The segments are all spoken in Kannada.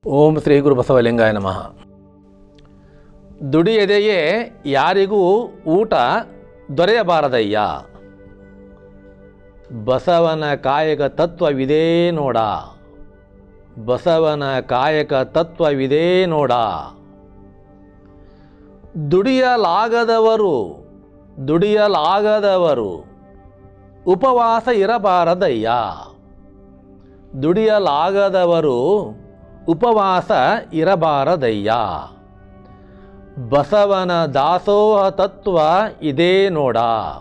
ಓಂ ಶ್ರೀ ಗುರು ಬಸವಲಿಂಗಾಯ ನಮಃ ದುಡಿಯದೆಯೇ ಯಾರಿಗೂ ಊಟ ದೊರೆಯಬಾರದಯ್ಯ ಬಸವನ ಕಾಯಕ ತತ್ವವಿದೇ ನೋಡ ಬಸವನ ಕಾಯಕ ತತ್ವವಿದೇ ನೋಡ ದುಡಿಯಲಾಗದವರು ದುಡಿಯಲಾಗದವರು ಉಪವಾಸ ಇರಬಾರದಯ್ಯ ದುಡಿಯಲಾಗದವರು ಉಪವಾಸ ಇರಬಾರದಯ್ಯ ಬಸವನ ದಾಸೋಹ ತತ್ವ ಇದೇ ನೋಡ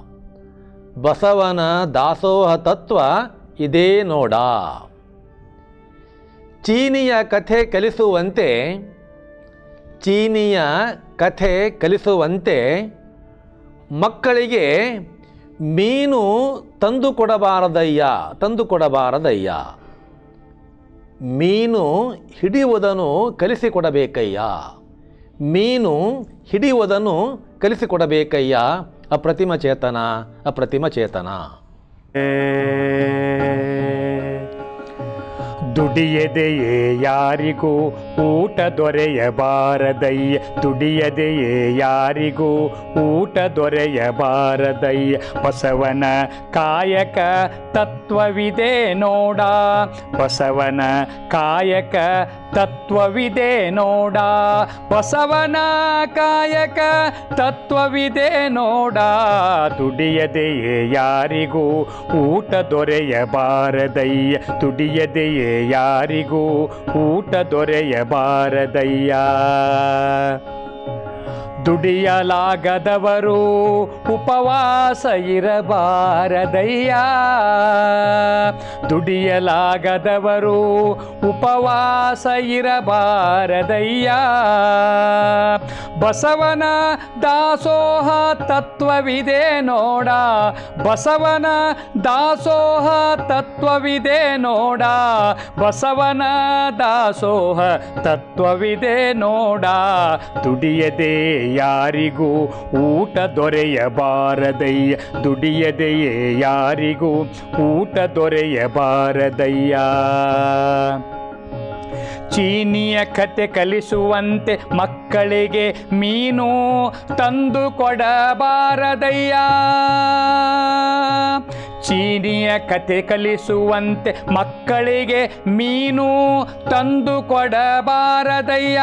ಬಸವನ ದಾಸೋಹ ತತ್ವ ಇದೇ ನೋಡ ಚೀನಿಯ ಕಥೆ ಕಲಿಸುವಂತೆ ಚೀನಿಯ ಕಥೆ ಕಲಿಸುವಂತೆ ಮಕ್ಕಳಿಗೆ ಮೀನು ತಂದು ಕೊಡಬಾರದಯ್ಯ ತಂದು ಕೊಡಬಾರದಯ್ಯ ಮೀನು ಹಿಡಿಯುವುದನ್ನು ಕಲಿಸಿಕೊಡಬೇಕಯ್ಯ ಮೀನು ಹಿಡಿಯುವುದನ್ನು ಕಲಿಸಿಕೊಡಬೇಕಯ್ಯ ಅಪ್ರತಿಮ ಚೇತನ ಅಪ್ರತಿಮ ಚೇತನ ದುಡಿಯದೆಯೇ ಯಾರಿಗೂ ಊಟ ದೊರೆಯಬಾರದಯ್ಯ ದುಡಿಯದೆಯೇ ಯಾರಿಗೂ ಊಟ ದೊರೆಯಬಾರದಯ್ಯ ಬಸವನ ಕಾಯಕ ತತ್ವವಿದೆ ನೋಡ ಬಸವನ ಕಾಯಕ ತತ್ವವಿದೆ ನೋಡ ಬಸವನ ಕಾಯಕ ತತ್ವವಿದೆ ನೋಡ ದುಡಿಯದೆಯೇ ಯಾರಿಗೂ ಊಟ ದೊರೆಯಬಾರದಯ್ಯ ದುಡಿಯದೆಯೇ ಯಾರಿಗೂ ಊಟ ದೊರೆಯಬಾರದಯ್ಯ ದುಡಿಯಲಾಗದವರು ಉಪವಾಸ ಇರಬಾರದಯ್ಯ ದುಡಿಯಲಾಗದವರು ಉಪವಾಸ ಇರಬಾರದಯ್ಯ ಬಸವನ ದಾಸೋಹ ತತ್ವವಿದೆ ನೋಡ ಬಸವನ ದಾಸೋಹ ತತ್ವವಿದೆ ನೋಡ ಬಸವನ ದಾಸೋಹ ತತ್ವವಿದೆ ನೋಡ ದುಡಿಯದೆ ಯಾರಿಗೂ ಊಟ ದೊರೆಯಬಾರದಯ್ಯ ದುಡಿಯದೆಯೇ ಯಾರಿಗೂ ಊಟ ದೊರೆಯಬಾರದಯ್ಯ ಚೀನಿಯ ಕತೆ ಕಲಿಸುವಂತೆ ಮಕ್ಕಳಿಗೆ ಮೀನು ತಂದು ಕೊಡಬಾರದಯ್ಯ ಚೀನಿಯ ಕತೆ ಕಲಿಸುವಂತೆ ಮಕ್ಕಳಿಗೆ ಮೀನು ತಂದು ಕೊಡಬಾರದಯ್ಯ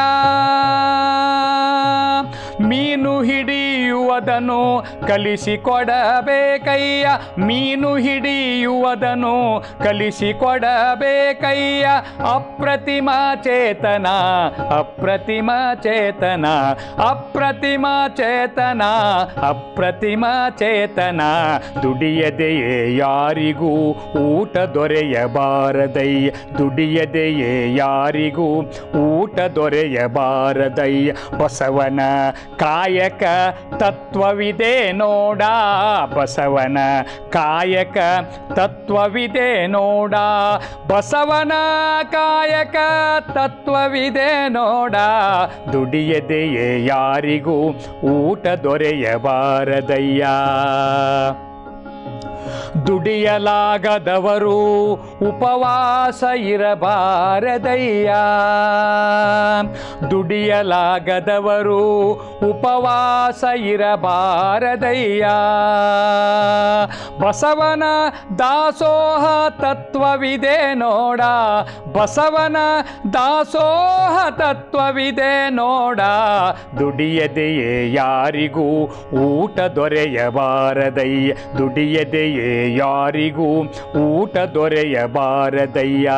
ಮೀನು ಹಿಡಿಯುವುದನ್ನು ಕಲಿಸಿಕೊಡಬೇಕಯ್ಯ ಮೀನು ಹಿಡಿಯುವುದನ್ನು ಕಲಿಸಿಕೊಡಬೇಕಯ್ಯ ಅಪ್ರತಿಮ ಚೇತನ ಅಪ್ರತಿಮ ಚೇತನ ಅಪ್ರತಿಮ ಚೇತನ ಅಪ್ರತಿಮ ಚೇತನ ದುಡಿಯದೆಯೇ ಯಾರಿಗೂ ಊಟ ದೊರೆಯಬಾರದಯ್ಯ ದುಡಿಯದೆಯೇ ಯಾರಿಗೂ ಊಟ ದೊರೆಯಬಾರದಯ್ಯ ಬಸವನ ಕಾಯಕ ತತ್ವವಿದೆ ನೋಡ ಬಸವನ ಕಾಯಕ ತತ್ವವಿದೆ ನೋಡ ಬಸವನ ಕಾಯಕ ತತ್ವವಿದೆ ನೋಡ ದುಡಿಯದೆಯೇ ಯಾರಿಗೂ ಊಟ ದೊರೆಯಬಾರದಯ್ಯ ದುಡಿಯಲಾಗದವರು ಉಪವಾಸ ಇರಬಾರದಯ್ಯ ದುಡಿಯಲಾಗದವರು ಉಪವಾಸ ಇರಬಾರದಯ್ಯ ಬಸವನ ದಾಸೋಹ ತತ್ವವಿದೆ ನೋಡ ಬಸವನ ದಾಸೋಹ ತತ್ವವಿದೆ ನೋಡ ದುಡಿಯದೆಯೇ ಯಾರಿಗೂ ಊಟ ದೊರೆಯಬಾರದಯ್ಯ ದುಡಿಯದೆಯೇ ಯಾರಿಗೂ ಊಟ ದೊರೆಯಬಾರದಯ್ಯ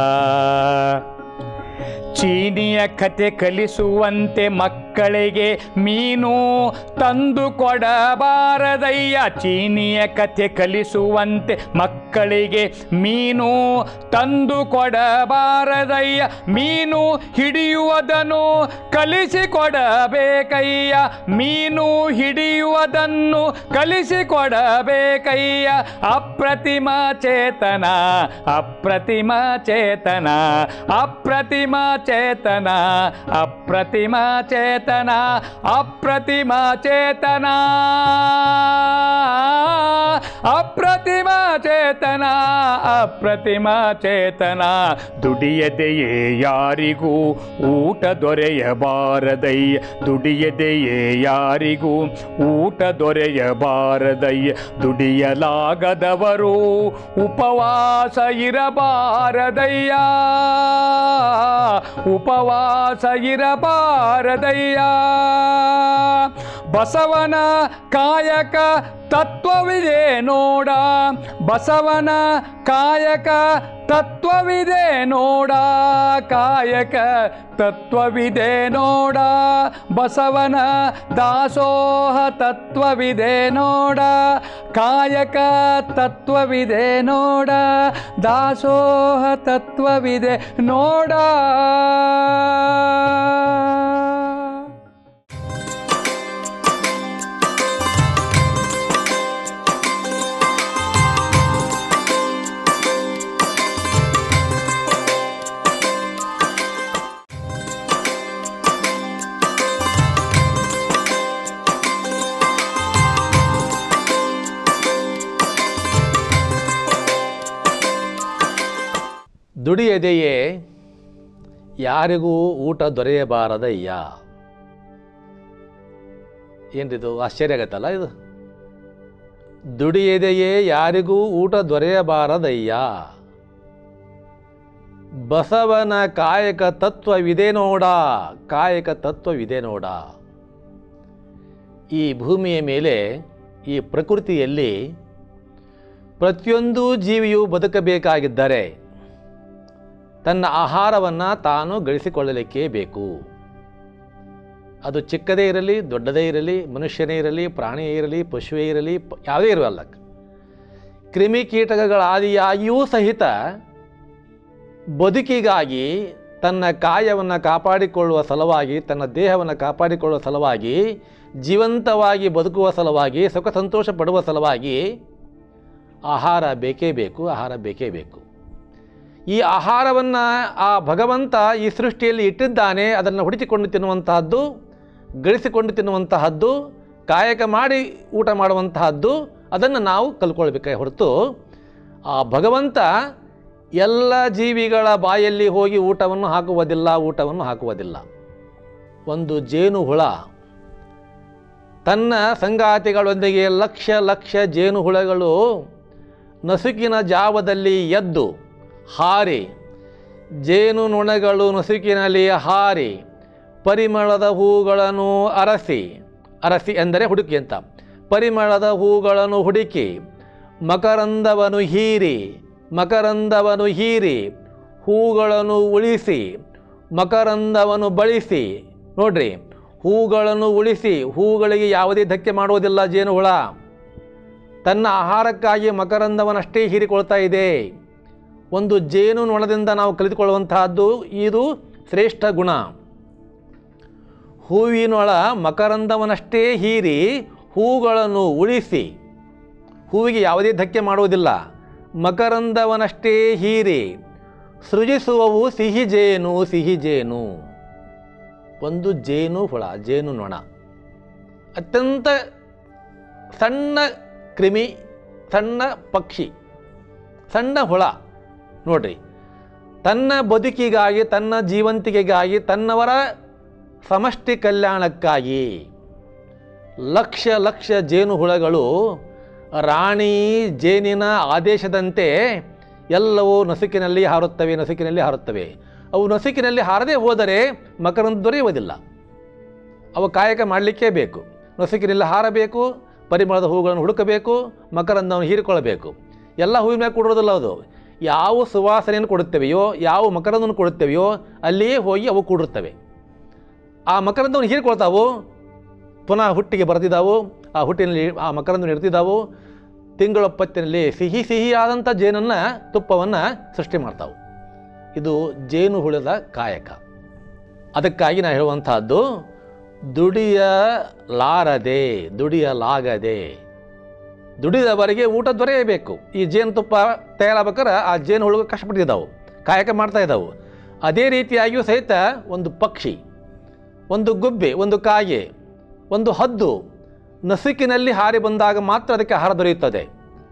ಚೀನಿಯ ಕತೆ ಕಲಿಸುವಂತೆ ಮಕ್ಕಳಿಗೆ ಮೀನು ತಂದು ಕೊಡಬಾರದಯ್ಯ ಚೀನಿಯ ಕತೆ ಕಲಿಸುವಂತೆ ಮಕ್ಕಳಿಗೆ ಮೀನು ತಂದು ಕೊಡಬಾರದಯ್ಯ ಮೀನು ಹಿಡಿಯುವುದನ್ನು ಕಲಿಸಿಕೊಡಬೇಕಯ್ಯ ಮೀನು ಹಿಡಿಯುವುದನ್ನು ಕಲಿಸಿಕೊಡಬೇಕಯ್ಯ ಅಪ್ರತಿಮ ಚೇತನ ಅಪ್ರತಿಮ ಚೇತನ ಅಪ್ರತಿಮ ಚೇತನ ಅಪ್ರತಿಮ ಚೇತನ ಚೇತನ ಅಪ್ರತಿಮ ಚೇತನ ಅಪ್ರತಿಮ ಚೇತನ ಅಪ್ರತಿಮ ಚೇತನ ದುಡಿಯದೆಯೇ ಯಾರಿಗೂ ಊಟ ದೊರೆಯಬಾರದಯ್ಯ ದುಡಿಯದೆಯೇ ಯಾರಿಗೂ ಊಟ ದೊರೆಯಬಾರದಯ್ಯ ದುಡಿಯಲಾಗದವರು ಉಪವಾಸ ಇರಬಾರದಯ್ಯ ಉಪವಾಸ ಇರಬಾರದಯ್ಯ ಬಸವನ ಕಾಯಕ ತತ್ವವಿದೆ ನೋಡ ಬಸವನ ಕಾಯಕ ತತ್ವವಿದೆ ನೋಡ ಕಾಯಕ ತತ್ವವಿದೆ ನೋಡ ಬಸವನ ದಾಸೋಹ ತತ್ವವಿದೆ ನೋಡ ಕಾಯಕ ತತ್ವವಿದೆ ನೋಡ ದಾಸೋಹ ತತ್ವವಿದೆ ನೋಡ ದುಡಿಯದೆಯೇ ಯಾರಿಗೂ ಊಟ ದೊರೆಯಬಾರದಯ್ಯ ಏನ್ರಿದು ಆಶ್ಚರ್ಯ ಆಗತ್ತಲ್ಲ ಇದು ದುಡಿಯದೆಯೇ ಯಾರಿಗೂ ಊಟ ದೊರೆಯಬಾರದಯ್ಯ ಬಸವನ ಕಾಯಕ ತತ್ವವಿದೆ ನೋಡ ಕಾಯಕ ತತ್ವವಿದೆ ನೋಡ ಈ ಭೂಮಿಯ ಮೇಲೆ ಈ ಪ್ರಕೃತಿಯಲ್ಲಿ ಪ್ರತಿಯೊಂದು ಜೀವಿಯು ಬದುಕಬೇಕಾಗಿದ್ದರೆ ತನ್ನ ಆಹಾರವನ್ನು ತಾನು ಗಳಿಸಿಕೊಳ್ಳಲಿಕ್ಕೆ ಬೇಕು ಅದು ಚಿಕ್ಕದೇ ಇರಲಿ ದೊಡ್ಡದೇ ಇರಲಿ ಮನುಷ್ಯನೇ ಇರಲಿ ಪ್ರಾಣಿಯೇ ಇರಲಿ ಪಶುವೇ ಇರಲಿ ಪ- ಯಾವುದೇ ಇರಲ್ಲ ಕ್ರಿಮಿಕೀಟಕಗಳಾದಿಯಾಗಿಯೂ ಸಹಿತ ಬದುಕಿಗಾಗಿ ತನ್ನ ಕಾಯವನ್ನು ಕಾಪಾಡಿಕೊಳ್ಳುವ ಸಲುವಾಗಿ ತನ್ನ ದೇಹವನ್ನು ಕಾಪಾಡಿಕೊಳ್ಳುವ ಸಲುವಾಗಿ ಜೀವಂತವಾಗಿ ಬದುಕುವ ಸಲುವಾಗಿ ಸುಖ ಸಂತೋಷ ಪಡುವ ಸಲುವಾಗಿ ಆಹಾರ ಬೇಕೇ ಬೇಕು ಆಹಾರ ಬೇಕೇ ಬೇಕು ಈ ಆಹಾರವನ್ನು ಆ ಭಗವಂತ ಈ ಸೃಷ್ಟಿಯಲ್ಲಿ ಇಟ್ಟಿದ್ದಾನೆ ಅದನ್ನು ಹುಡುಕಿಕೊಂಡು ತಿನ್ನುವಂತಹದ್ದು ಗಳಿಸಿಕೊಂಡು ತಿನ್ನುವಂತಹದ್ದು ಕಾಯಕ ಮಾಡಿ ಊಟ ಮಾಡುವಂತಹದ್ದು ಅದನ್ನು ನಾವು ಕಲ್ಕೊಳ್ಬೇಕೇ ಹೊರತು ಆ ಭಗವಂತ ಎಲ್ಲ ಜೀವಿಗಳ ಬಾಯಲ್ಲಿ ಹೋಗಿ ಊಟವನ್ನು ಹಾಕುವುದಿಲ್ಲ ಊಟವನ್ನು ಹಾಕುವುದಿಲ್ಲ ಒಂದು ಜೇನು ಹುಳ ತನ್ನ ಸಂಗಾತಿಗಳೊಂದಿಗೆ ಲಕ್ಷ ಲಕ್ಷ ಜೇನುಹುಳಗಳು ನಸುಕಿನ ಜಾವದಲ್ಲಿ ಎದ್ದು ಹಾರಿ ಜೇನು ನೊಣಗಳು ನಸುಕಿನಲ್ಲಿ ಹಾರಿ ಪರಿಮಳದ ಹೂಗಳನ್ನು ಅರಸಿ ಅರಸಿ ಎಂದರೆ ಹುಡುಕಿ ಅಂತ ಪರಿಮಳದ ಹೂಗಳನ್ನು ಹುಡುಕಿ ಮಕರಂದವನ್ನು ಹೀರಿ ಮಕರಂದವನ್ನು ಹೀರಿ ಹೂಗಳನ್ನು ಉಳಿಸಿ ಮಕರಂದವನ್ನು ಬಳಸಿ ನೋಡ್ರಿ ಹೂಗಳನ್ನು ಉಳಿಸಿ ಹೂಗಳಿಗೆ ಯಾವುದೇ ಧಕ್ಕೆ ಮಾಡುವುದಿಲ್ಲ ಜೇನುಹುಳ ತನ್ನ ಆಹಾರಕ್ಕಾಗಿ ಮಕರಂದವನ್ನಷ್ಟೇ ಹೀರಿಕೊಳ್ತಾ ಇದೆ ಒಂದು ಜೇನು ನೊಣದಿಂದ ನಾವು ಕಲಿತುಕೊಳ್ಳುವಂತಹದ್ದು ಇದು ಶ್ರೇಷ್ಠ ಗುಣ ಹೂವಿನೊಳ ಮಕರಂದವನ್ನಷ್ಟೇ ಹೀರಿ ಹೂಗಳನ್ನು ಉಳಿಸಿ ಹೂವಿಗೆ ಯಾವುದೇ ಧಕ್ಕೆ ಮಾಡುವುದಿಲ್ಲ ಮಕರಂದವನಷ್ಟೇ ಹೀರಿ ಸೃಜಿಸುವವು ಸಿಹಿ ಜೇನು ಸಿಹಿ ಜೇನು ಒಂದು ಜೇನು ಹುಳ ಜೇನು ನೊಣ ಅತ್ಯಂತ ಸಣ್ಣ ಕ್ರಿಮಿ ಸಣ್ಣ ಪಕ್ಷಿ ಸಣ್ಣ ಹುಳ ನೋಡ್ರಿ ತನ್ನ ಬದುಕಿಗಾಗಿ ತನ್ನ ಜೀವಂತಿಕೆಗಾಗಿ ತನ್ನವರ ಸಮಷ್ಟಿ ಕಲ್ಯಾಣಕ್ಕಾಗಿ ಲಕ್ಷ ಲಕ್ಷ ಜೇನುಹುಳಗಳು ರಾಣಿ ಜೇನಿನ ಆದೇಶದಂತೆ ಎಲ್ಲವೂ ನಸುಕಿನಲ್ಲಿ ಹಾರುತ್ತವೆ ನಸುಕಿನಲ್ಲಿ ಹಾರುತ್ತವೆ ಅವು ನಸುಕಿನಲ್ಲಿ ಹಾರದೇ ಹೋದರೆ ಮಕರಂದ ದೊರೆಯುವುದಿಲ್ಲ ಅವು ಕಾಯಕ ಮಾಡಲಿಕ್ಕೇ ಬೇಕು ನಸುಕಿನಲ್ಲಿ ಹಾರಬೇಕು ಪರಿಮಳದ ಹೂಗಳನ್ನು ಹುಡುಕಬೇಕು ಮಕರಂದವನ್ನು ಹೀರಿಕೊಳ್ಳಬೇಕು ಎಲ್ಲ ಹೂವಿನ ಮೇಲೆ ಕೂಡಿರೋದಿಲ್ಲ ಅದು ಯಾವ ಸುವಾಸನೆಯನ್ನು ಕೊಡುತ್ತವೆಯೋ ಯಾವ ಮಕರಂದವನ್ನು ಕೊಡುತ್ತವೆಯೋ ಅಲ್ಲಿಯೇ ಹೋಗಿ ಅವು ಕೂಡಿರುತ್ತವೆ ಆ ಮಕರಂದವನ್ನು ಹೀರಿಕೊಳ್ತಾವು ಪುನಃ ಹುಟ್ಟಿಗೆ ಬರೆದಿದ್ದಾವು ಆ ಹುಟ್ಟಿನಲ್ಲಿ ಆ ಮಕರಂದವನ್ನು ಇಡ್ತಿದ್ದಾವು ತಿಂಗಳೊಪ್ಪತ್ತಿನಲ್ಲಿ ಸಿಹಿ ಸಿಹಿಯಾದಂಥ ಜೇನನ್ನು ತುಪ್ಪವನ್ನು ಸೃಷ್ಟಿ ಮಾಡ್ತಾವು ಇದು ಜೇನು ಹುಳದ ಕಾಯಕ ಅದಕ್ಕಾಗಿ ನಾನು ಹೇಳುವಂತಹದ್ದು ದುಡಿಯಲಾರದೆ ದುಡಿಯಲಾಗದೆ ದುಡಿದವರಿಗೆ ಊಟ ದೊರೆಯಬೇಕು ಈ ಜೇನುತುಪ್ಪ ತಯಾರಾಗ್ಬೇಕಾದ್ರೆ ಆ ಜೇನು ಹುಳುಗಳು ಕಷ್ಟಪಟ್ಟಿದ್ದಾವು ಕಾಯಕ ಮಾಡ್ತಾ ಇದ್ದಾವು ಅದೇ ರೀತಿಯಾಗಿಯೂ ಸಹಿತ ಒಂದು ಪಕ್ಷಿ ಒಂದು ಗುಬ್ಬೆ ಒಂದು ಕಾಗೆ ಒಂದು ಹದ್ದು ನಸುಕಿನಲ್ಲಿ ಹಾರಿ ಬಂದಾಗ ಮಾತ್ರ ಅದಕ್ಕೆ ಆಹಾರ ದೊರೆಯುತ್ತದೆ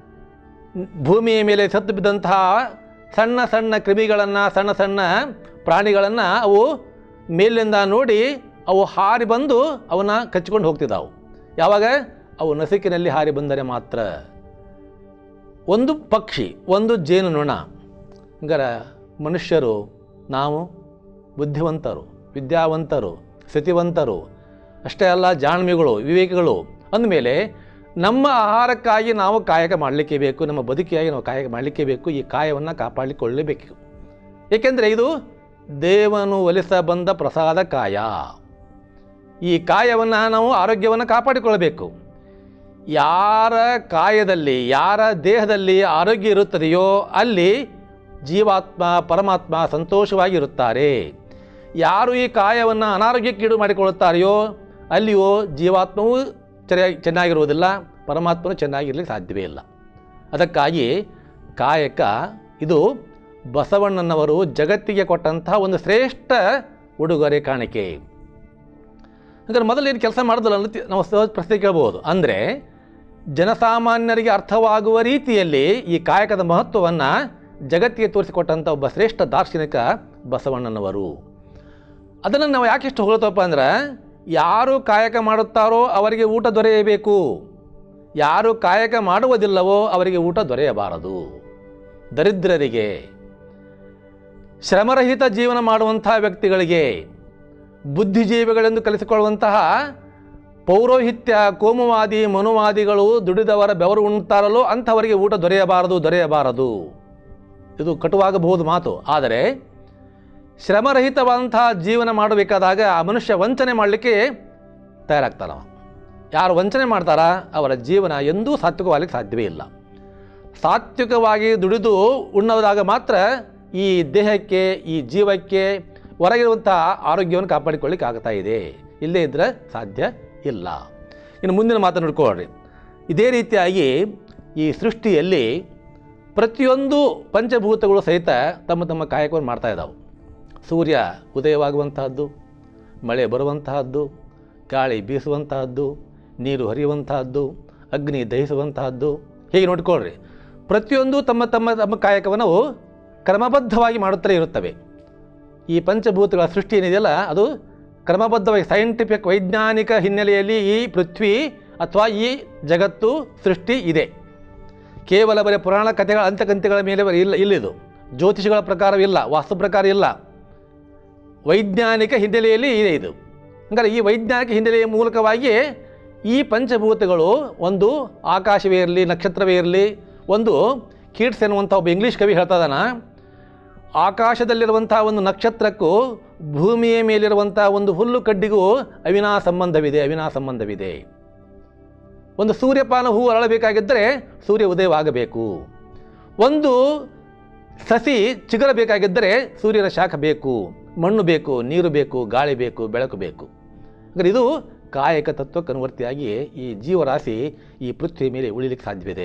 ಭೂಮಿಯ ಮೇಲೆ ಸತ್ತು ಬಿದ್ದಂತಹ ಸಣ್ಣ ಸಣ್ಣ ಕ್ರಿಮಿಗಳನ್ನು ಸಣ್ಣ ಸಣ್ಣ ಪ್ರಾಣಿಗಳನ್ನು ಅವು ಮೇಲಿಂದ ನೋಡಿ ಅವು ಹಾರಿ ಬಂದು ಅವನ್ನ ಕಚ್ಕೊಂಡು ಹೋಗ್ತಿದ್ದಾವು ಯಾವಾಗ ಅವು ನಸುಕಿನಲ್ಲಿ ಹಾರಿ ಬಂದರೆ ಮಾತ್ರ ಒಂದು ಪಕ್ಷಿ ಒಂದು ಜೇನುನೊಣ ಹಂಗಾರ ಮನುಷ್ಯರು ನಾವು ಬುದ್ಧಿವಂತರು ವಿದ್ಯಾವಂತರು ಸ್ಥಿತಿವಂತರು ಅಷ್ಟೇ ಅಲ್ಲ ಜಾಣ್ಮಿಗಳು ವಿವೇಕಿಗಳು ಅಂದಮೇಲೆ ನಮ್ಮ ಆಹಾರಕ್ಕಾಗಿ ನಾವು ಕಾಯಕ ಮಾಡಲಿಕ್ಕೆ ಬೇಕು ನಮ್ಮ ಬದುಕಿಗಾಗಿ ನಾವು ಕಾಯಕ ಮಾಡಲಿಕ್ಕೆ ಬೇಕು ಈ ಕಾಯವನ್ನು ಕಾಪಾಡಿಕೊಳ್ಳಬೇಕು ಏಕೆಂದರೆ ಇದು ದೇವನು ಒಲಿಸ ಬಂದ ಪ್ರಸಾದ ಕಾಯ ಈ ಕಾಯವನ್ನು ನಾವು ಆರೋಗ್ಯವನ್ನು ಕಾಪಾಡಿಕೊಳ್ಳಬೇಕು ಯಾರ ಕಾಯದಲ್ಲಿ ಯಾರ ದೇಹದಲ್ಲಿ ಆರೋಗ್ಯ ಇರುತ್ತದೆಯೋ ಅಲ್ಲಿ ಜೀವಾತ್ಮ ಪರಮಾತ್ಮ ಸಂತೋಷವಾಗಿರುತ್ತಾರೆ ಯಾರು ಈ ಕಾಯವನ್ನು ಅನಾರೋಗ್ಯಕ್ಕೀಡು ಮಾಡಿಕೊಳ್ಳುತ್ತಾರೆಯೋ ಅಲ್ಲಿಯೋ ಜೀವಾತ್ಮವೂ ಸರಿಯಾಗಿ ಚೆನ್ನಾಗಿರುವುದಿಲ್ಲ ಪರಮಾತ್ಮನು ಚೆನ್ನಾಗಿರ್ಲಿಕ್ಕೆ ಸಾಧ್ಯವೇ ಇಲ್ಲ ಅದಕ್ಕಾಗಿ ಕಾಯಕ ಇದು ಬಸವಣ್ಣನವರು ಜಗತ್ತಿಗೆ ಕೊಟ್ಟಂತಹ ಒಂದು ಶ್ರೇಷ್ಠ ಉಡುಗೊರೆ ಕಾಣಿಕೆ ಹಾಗಾದ್ರೆ ಮೊದಲು ಏನು ಕೆಲಸ ಮಾಡೋದಿಲ್ಲ ಅನ್ನೋ ತಿ- ನಾವು ಸಹಜ ಪ್ರಶ್ನೆ ಕೇಳ್ಬೋದು ಅಂದರೆ ಜನಸಾಮಾನ್ಯರಿಗೆ ಅರ್ಥವಾಗುವ ರೀತಿಯಲ್ಲಿ ಈ ಕಾಯಕದ ಮಹತ್ವವನ್ನು ಜಗತ್ತಿಗೆ ತೋರಿಸಿಕೊಟ್ಟಂಥ ಒಬ್ಬ ಶ್ರೇಷ್ಠ ದಾರ್ಶನಿಕ ಬಸವಣ್ಣನವರು ಅದನ್ನು ನಾವು ಯಾಕೆಷ್ಟು ಹೊಗಳ್ತಪ್ಪ ಅಂದ್ರೆ ಯಾರು ಕಾಯಕ ಮಾಡುತ್ತಾರೋ ಅವರಿಗೆ ಊಟ ದೊರೆಯಬೇಕು ಯಾರು ಕಾಯಕ ಮಾಡುವುದಿಲ್ಲವೋ ಅವರಿಗೆ ಊಟ ದೊರೆಯಬಾರದು ದರಿದ್ರರಿಗೆ ಶ್ರಮರಹಿತ ಜೀವನ ಮಾಡುವಂಥ ವ್ಯಕ್ತಿಗಳಿಗೆ ಬುದ್ಧಿಜೀವಿಗಳೆಂದು ಕಲಿಸಿಕೊಳ್ಳುವಂತಹ ಪೌರೋಹಿತ್ಯ ಕೋಮುವಾದಿ ಮನುವಾದಿಗಳು ದುಡಿದವರ ಬೆವರು ಉಣ್ತಾರಲ್ಲೋ ಅಂಥವರಿಗೆ ಊಟ ದೊರೆಯಬಾರದು ದೊರೆಯಬಾರದು ಇದು ಕಟುವಾಗಬಹುದು ಮಾತು ಆದರೆ ಶ್ರಮರಹಿತವಾದಂತಹ ಜೀವನ ಮಾಡಬೇಕಾದಾಗ ಆ ಮನುಷ್ಯ ವಂಚನೆ ಮಾಡಲಿಕ್ಕೆ ತಯಾರಾಗ್ತಾನವ ಯಾರು ವಂಚನೆ ಮಾಡ್ತಾರ ಅವರ ಜೀವನ ಎಂದೂ ಸಾತ್ವಿಕವಾಗಲಿಕ್ಕೆ ಸಾಧ್ಯವೇ ಇಲ್ಲ ಸಾತ್ವಿಕವಾಗಿ ದುಡಿದು ಉಣ್ಣೋದಾಗ ಮಾತ್ರ ಈ ದೇಹಕ್ಕೆ ಈ ಜೀವಕ್ಕೆ ಹೊರಗಿರುವಂಥ ಆರೋಗ್ಯವನ್ನು ಕಾಪಾಡಿಕೊಳ್ಳಿಕ್ಕೆ ಆಗ್ತಾ ಇದೆ ಇಲ್ಲದೇ ಇದ್ದರೆ ಸಾಧ್ಯ ಇಲ್ಲ ಇನ್ನು ಮುಂದಿನ ಮಾತನ್ನು ನೋಡ್ಕೊಳ್ಳ್ರಿ ಇದೇ ರೀತಿಯಾಗಿ ಈ ಸೃಷ್ಟಿಯಲ್ಲಿ ಪ್ರತಿಯೊಂದು ಪಂಚಭೂತಗಳು ಸಹಿತ ತಮ್ಮ ತಮ್ಮ ಕಾಯಕವನ್ನು ಮಾಡ್ತಾ ಇದ್ದಾವೆ ಸೂರ್ಯ ಉದಯವಾಗುವಂತಹದ್ದು ಮಳೆ ಬರುವಂತಹದ್ದು ಗಾಳಿ ಬೀಸುವಂತಹದ್ದು ನೀರು ಹರಿಯುವಂತಹದ್ದು ಅಗ್ನಿ ದಹಿಸುವಂತಹದ್ದು ಹೀಗೆ ನೋಡ್ಕೊಳ್ರಿ ಪ್ರತಿಯೊಂದು ತಮ್ಮ ತಮ್ಮ ತಮ್ಮ ಕಾಯಕವನ್ನು ಅವು ಕ್ರಮಬದ್ಧವಾಗಿ ಮಾಡುತ್ತಲೇ ಇರುತ್ತವೆ ಈ ಪಂಚಭೂತಗಳ ಸೃಷ್ಟಿ ಏನಿದೆಯಲ್ಲ ಅದು ಕ್ರಮಬದ್ಧವಾಗಿ ಸೈಂಟಿಫಿಕ್ ವೈಜ್ಞಾನಿಕ ಹಿನ್ನೆಲೆಯಲ್ಲಿ ಈ ಪೃಥ್ವಿ ಅಥವಾ ಈ ಜಗತ್ತು ಸೃಷ್ಟಿ ಇದೆ ಕೇವಲ ಬರೀ ಪುರಾಣ ಕಥೆಗಳ ಅಂತ್ಯಕಂತ್ಯಗಳ ಮೇಲೆ ಬರೀ ಇಲ್ಲ ಇಲ್ಲಿದು ಜ್ಯೋತಿಷಗಳ ಪ್ರಕಾರವಿಲ್ಲ ವಾಸ್ತು ಪ್ರಕಾರ ಇಲ್ಲ ವೈಜ್ಞಾನಿಕ ಹಿನ್ನೆಲೆಯಲ್ಲಿ ಇದೆ ಇದು ಹಂಗಾರೆ ಈ ವೈಜ್ಞಾನಿಕ ಹಿನ್ನೆಲೆಯ ಮೂಲಕವಾಗಿ ಈ ಪಂಚಭೂತಗಳು ಒಂದು ಆಕಾಶವೇ ಇರಲಿ ನಕ್ಷತ್ರವೇ ಇರಲಿ ಒಂದು ಕೀಟ್ಸ್ ಎನ್ನುವಂಥ ಒಬ್ಬ ಇಂಗ್ಲೀಷ್ ಕವಿ ಹೇಳ್ತಾ ಇದ್ದಾನ ಆಕಾಶದಲ್ಲಿರುವಂಥ ಒಂದು ನಕ್ಷತ್ರಕ್ಕೂ ಭೂಮಿಯ ಮೇಲಿರುವಂಥ ಒಂದು ಹುಲ್ಲು ಕಡ್ಡಿಗೂ ಅವಿನಾ ಸಂಬಂಧವಿದೆ ಅವಿನಾ ಸಂಬಂಧವಿದೆ ಒಂದು ಸೂರ್ಯಪಾನ ಹೂ ಅರಳಬೇಕಾಗಿದ್ದರೆ ಸೂರ್ಯ ಉದಯವಾಗಬೇಕು ಒಂದು ಸಸಿ ಚಿಗುರಬೇಕಾಗಿದ್ದರೆ ಸೂರ್ಯನ ಶಾಖ ಬೇಕು ಮಣ್ಣು ಬೇಕು ನೀರು ಬೇಕು ಗಾಳಿ ಬೇಕು ಬೆಳಕು ಬೇಕು ಹಾಗಾದ್ರೆ ಇದು ಕಾಯಕ ತತ್ವಕ್ಕೆ ಅನುವರ್ತಿಯಾಗಿ ಈ ಜೀವರಾಶಿ ಈ ಪೃಥ್ವಿ ಮೇಲೆ ಉಳಿಲಿಕ್ಕೆ ಸಾಧ್ಯವಿದೆ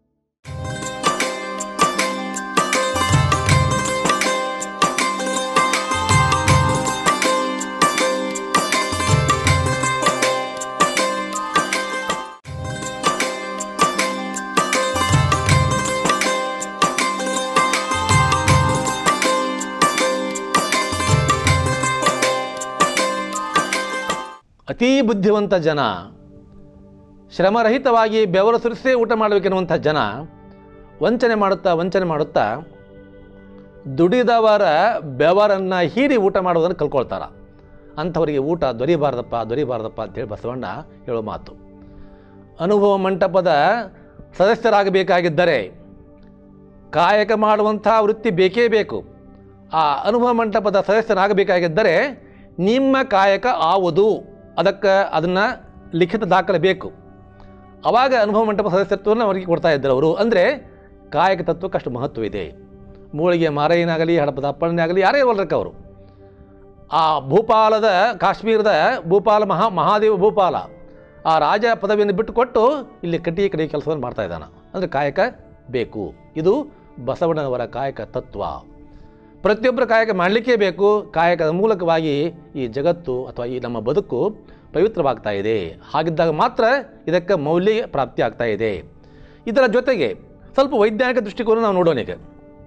ಅತೀ ಬುದ್ಧಿವಂತ ಜನ ಶ್ರಮರಹಿತವಾಗಿ ಬೆವರು ಸುರಿಸೇ ಊಟ ಮಾಡಬೇಕೆನ್ನುವಂಥ ಜನ ವಂಚನೆ ಮಾಡುತ್ತಾ ವಂಚನೆ ಮಾಡುತ್ತಾ ದುಡಿದವರ ಬೆವರನ್ನು ಹೀರಿ ಊಟ ಮಾಡೋದನ್ನು ಕಲ್ಕೊಳ್ತಾರ ಅಂಥವರಿಗೆ ಊಟ ದೊರಿಬಾರ್ದಪ್ಪ ದೊರಿಬಾರ್ದಪ್ಪ ಅಂತೇಳಿ ಬಸವಣ್ಣ ಹೇಳೋ ಮಾತು ಅನುಭವ ಮಂಟಪದ ಸದಸ್ಯರಾಗಬೇಕಾಗಿದ್ದರೆ ಕಾಯಕ ಮಾಡುವಂಥ ವೃತ್ತಿ ಬೇಕೇ ಬೇಕು ಆ ಅನುಭವ ಮಂಟಪದ ಸದಸ್ಯರಾಗಬೇಕಾಗಿದ್ದರೆ ನಿಮ್ಮ ಕಾಯಕ ಆವುದು ಅದಕ್ಕೆ ಅದನ್ನು ಲಿಖಿತ ದಾಖಲೆ ಬೇಕು ಆವಾಗ ಅನುಭವ ಮಂಟಪ ಸದಸ್ಯತ್ವವನ್ನು ಅವರಿಗೆ ಕೊಡ್ತಾ ಇದ್ದರು ಅವರು ಅಂದರೆ ಕಾಯಕ ತತ್ವಕ್ಕೆ ಅಷ್ಟು ಮಹತ್ವ ಇದೆ ಮೂಳಿಗೆ ಮಾರಯ್ಯನಾಗಲಿ ಹಡಪದ ಅಪ್ಪಣ್ಣನೇ ಆಗಲಿ ಯಾರೇ ಇರಲ್ರಕ್ಕ ಅವರು ಆ ಭೂಪಾಲದ ಕಾಶ್ಮೀರದ ಭೂಪಾಲ ಮಹಾ ಮಹಾದೇವ ಭೂಪಾಲ ಆ ರಾಜ ಪದವಿಯನ್ನು ಬಿಟ್ಟುಕೊಟ್ಟು ಇಲ್ಲಿ ಕಟ್ಟಿ ಕಡೆ ಕೆಲಸವನ್ನು ಮಾಡ್ತಾ ಇದ್ದಾನೆ ಅಂದರೆ ಕಾಯಕ ಬೇಕು ಇದು ಬಸವಣ್ಣನವರ ಕಾಯಕ ತತ್ವ ಪ್ರತಿಯೊಬ್ಬರು ಕಾಯಕ ಮಾಡಲಿಕ್ಕೇ ಬೇಕು ಕಾಯಕದ ಮೂಲಕವಾಗಿ ಈ ಜಗತ್ತು ಅಥವಾ ಈ ನಮ್ಮ ಬದುಕು ಪವಿತ್ರವಾಗ್ತಾ ಇದೆ ಹಾಗಿದ್ದಾಗ ಮಾತ್ರ ಇದಕ್ಕೆ ಮೌಲ್ಯ ಪ್ರಾಪ್ತಿ ಆಗ್ತಾ ಇದೆ ಇದರ ಜೊತೆಗೆ ಸ್ವಲ್ಪ ವೈಜ್ಞಾನಿಕ ದೃಷ್ಟಿಕೋನ ನಾವು ನೋಡೋಣ ಈಗ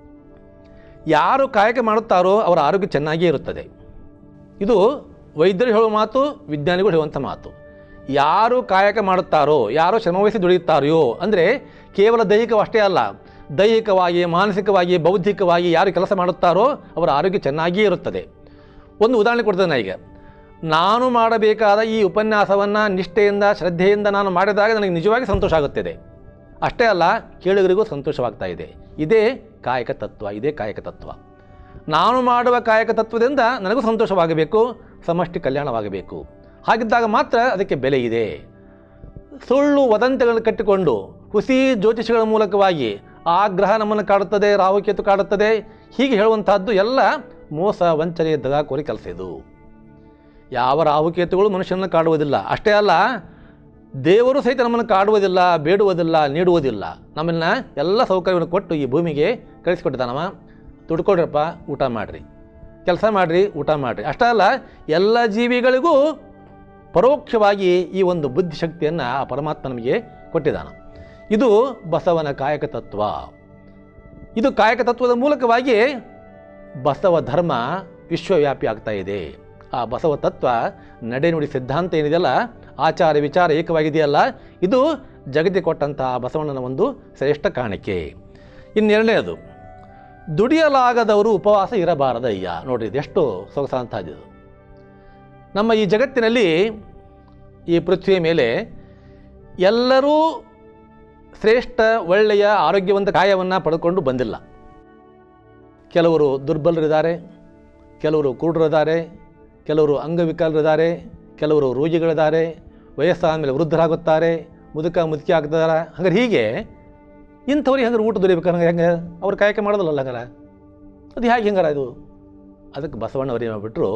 ಯಾರು ಕಾಯಕ ಮಾಡುತ್ತಾರೋ ಅವರ ಆರೋಗ್ಯ ಚೆನ್ನಾಗಿಯೇ ಇರುತ್ತದೆ ಇದು ವೈದ್ಯರು ಹೇಳುವ ಮಾತು ವಿಜ್ಞಾನಿಗಳು ಹೇಳುವಂಥ ಮಾತು ಯಾರು ಕಾಯಕ ಮಾಡುತ್ತಾರೋ ಯಾರು ಶ್ರಮವಹಿಸಿ ದುಡಿಯುತ್ತಾರೆಯೋ ಅಂದರೆ ಕೇವಲ ದೈಹಿಕವಷ್ಟೇ ಅಲ್ಲ ದೈಹಿಕವಾಗಿ ಮಾನಸಿಕವಾಗಿ ಬೌದ್ಧಿಕವಾಗಿ ಯಾರು ಕೆಲಸ ಮಾಡುತ್ತಾರೋ ಅವರ ಆರೋಗ್ಯ ಚೆನ್ನಾಗಿಯೇ ಇರುತ್ತದೆ ಒಂದು ಉದಾಹರಣೆ ಕೊಡ್ತೇನೆ ನಾ ಈಗ ನಾನು ಮಾಡಬೇಕಾದ ಈ ಉಪನ್ಯಾಸವನ್ನು ನಿಷ್ಠೆಯಿಂದ ಶ್ರದ್ಧೆಯಿಂದ ನಾನು ಮಾಡಿದಾಗ ನನಗೆ ನಿಜವಾಗಿ ಸಂತೋಷ ಆಗುತ್ತಿದೆ ಅಷ್ಟೇ ಅಲ್ಲ ಕೇಳುಗರಿಗೂ ಸಂತೋಷವಾಗ್ತಾ ಇದೆ ಇದೇ ಕಾಯಕ ತತ್ವ ಇದೇ ಕಾಯಕ ತತ್ವ ನಾನು ಮಾಡುವ ಕಾಯಕ ತತ್ವದಿಂದ ನನಗೂ ಸಂತೋಷವಾಗಬೇಕು ಸಮಷ್ಟಿ ಕಲ್ಯಾಣವಾಗಬೇಕು ಹಾಗಿದ್ದಾಗ ಮಾತ್ರ ಅದಕ್ಕೆ ಬೆಲೆ ಇದೆ ಸುಳ್ಳು ವದಂತಿಗಳನ್ನು ಕಟ್ಟಿಕೊಂಡು ಹುಸಿ ಜ್ಯೋತಿಷಿಗಳ ಮೂಲಕವಾಗಿ ಆ ಗ್ರಹ ನಮ್ಮನ್ನು ಕಾಡುತ್ತದೆ ರಾಹುಕೇತು ಕಾಡುತ್ತದೆ ಹೀಗೆ ಹೇಳುವಂತಹದ್ದು ಎಲ್ಲ ಮೋಸ ವಂಚನೆ ದಗಾಕೋರಿ ಕೆಲಸ ಇದು ಯಾವ ರಾಹುಕೇತುಗಳು ಮನುಷ್ಯನನ್ನು ಕಾಡುವುದಿಲ್ಲ ಅಷ್ಟೇ ಅಲ್ಲ ದೇವರು ಸಹಿತ ನಮ್ಮನ್ನು ಕಾಡುವುದಿಲ್ಲ ಬೇಡುವುದಿಲ್ಲ ನೀಡುವುದಿಲ್ಲ ನಮ್ಮನ್ನ ಎಲ್ಲ ಸೌಕರ್ಯವನ್ನು ಕೊಟ್ಟು ಈ ಭೂಮಿಗೆ ಕಳಿಸಿಕೊಟ್ಟಿದ್ದಾನವ ದುಡ್ಕೊಡ್ರಪ್ಪ ಊಟ ಮಾಡಿರಿ ಕೆಲಸ ಮಾಡಿರಿ ಊಟ ಮಾಡಿರಿ ಅಷ್ಟೇ ಅಲ್ಲ ಎಲ್ಲ ಜೀವಿಗಳಿಗೂ ಪರೋಕ್ಷವಾಗಿ ಈ ಒಂದು ಬುದ್ಧಿಶಕ್ತಿಯನ್ನು ಆ ಪರಮಾತ್ಮ ನಮಗೆ ಕೊಟ್ಟಿದ್ದಾನೆ ಇದು ಬಸವನ ಕಾಯಕ ತತ್ವ ಇದು ಕಾಯಕ ತತ್ವದ ಮೂಲಕವಾಗಿ ಬಸವ ಧರ್ಮ ವಿಶ್ವವ್ಯಾಪಿ ಆಗ್ತಾ ಇದೆ ಆ ಬಸವ ತತ್ವ ನಡೆನುಡಿ ಸಿದ್ಧಾಂತ ಏನಿದೆಯಲ್ಲ ಆಚಾರ ವಿಚಾರ ಏಕವಾಗಿದೆಯಲ್ಲ ಇದು ಜಗತ್ತಿಗೆ ಕೊಟ್ಟಂತಹ ಬಸವಣ್ಣನ ಒಂದು ಶ್ರೇಷ್ಠ ಕಾಣಿಕೆ ಇನ್ನೆರಡನೇದು ದುಡಿಯಲಾಗದವರು ಉಪವಾಸ ಇರಬಾರದಯ್ಯ ನೋಡ್ರಿ ಇದೆಷ್ಟು ಸೊಗಸಾದಂಥದ್ದು ಇದು ನಮ್ಮ ಈ ಜಗತ್ತಿನಲ್ಲಿ ಈ ಪೃಥ್ವಿಯ ಮೇಲೆ ಎಲ್ಲರೂ ಶ್ರೇಷ್ಠ ಒಳ್ಳೆಯ ಆರೋಗ್ಯವಂತ ಕಾಯವನ್ನು ಪಡ್ಕೊಂಡು ಬಂದಿಲ್ಲ ಕೆಲವರು ದುರ್ಬಲರಿದ್ದಾರೆ ಕೆಲವರು ಕುರುಡರಿದ್ದಾರೆ ಕೆಲವರು ಅಂಗವಿಕಲರಿದ್ದಾರೆ ಕೆಲವರು ರೋಗಿಗಳಿದ್ದಾರೆ ವಯಸ್ಸಾದ ಮೇಲೆ ವೃದ್ಧರಾಗುತ್ತಾರೆ ಮುದುಕ ಮುದುಕಿ ಆಗ್ತಾರೆ ಹಂಗಾರೆ ಹೀಗೆ ಇಂಥವ್ರಿಗೆ ಹಂಗಾರೆ ಊಟ ದೊರಿಬೇಕು ಹಂಗೆ ಹೆಂಗೆ ಅವ್ರು ಕಾಯಕ ಮಾಡೋದಿಲ್ಲ ಹಂಗಾರೆ ಅದು ಹೇಗೆ ಹೆಂಗಾರ ಇದು ಅದಕ್ಕೆ ಬಸವಣ್ಣವ್ರು ಏನು ಮಾಡ್ಬಿಟ್ರು